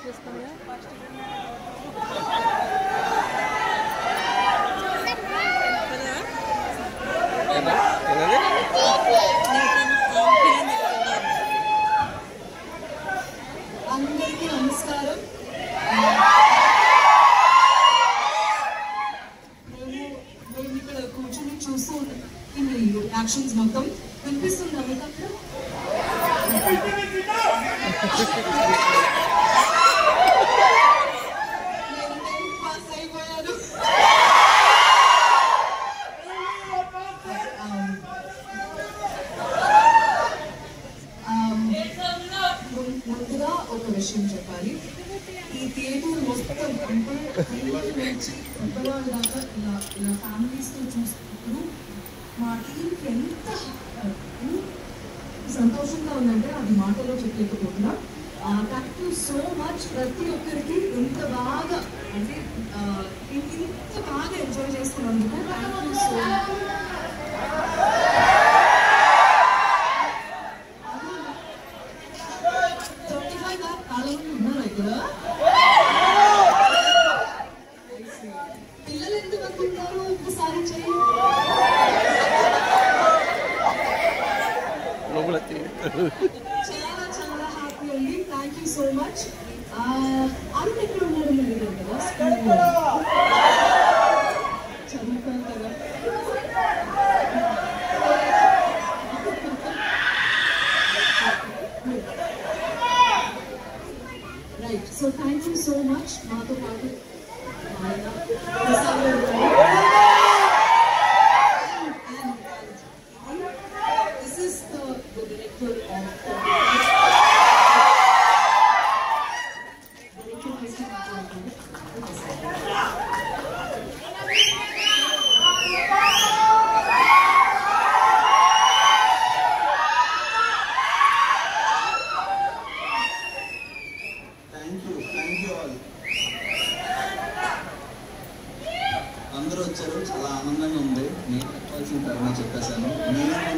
అందరికీ నమస్కారం మేము మేము ఇక్కడ కూర్చొని చూస్తూ ఈ యాక్షన్స్ మొత్తం వినిపిస్తుందా మీకు అక్కడ నేను టెన్త్ పాస్ అయిపోయాను Um, ము- ముందుగా ఒక విషయం చెప్పాలి ఈ థియేటర్ మొత్తం అంటే పిల్లల నుంచి పెద్దవాళ్ళ దాకా ఇలా ఇలా ఫ్యామిలీస్తో చూస్తున్నప్పుడు మా టీంకి ఎంత ఎంత సంతోషంగా ఉందంటే అది మాటలో చెప్పలేకపోతున్నా థ్యాంక్ యూ సో మచ్ ప్రతి ఒక్కరికి ఇంత బాగా అంటే ఆ, ఇ- ఇంత బాగా ఎంజాయ్ చేస్తున్నందుకు thank you so much thirty five చాలా మంది ఉన్నారు ఇక్కడ పిల్లలు ఎందుకు అనుకుంటారు ఒక్కసారి చేయి లోపల చాలా చాలా హ్యాపీ అండి thank you so much Arun ఎక్కడ ఉన్నాడు మీరు అడిగారు కదా స్కూల్లో చదువుతాను కదా right so thank you so much మాతో పాటు ఆయన ప్రసాద్ గారు ఉన్నారు. This is the, the director of the director has to matter thank you thank you all అందరూ వచ్చారు చాలా ఆనందంగా ఉంది నేను చెప్పాల్సిన తరుణ చెప్పేశాను నేను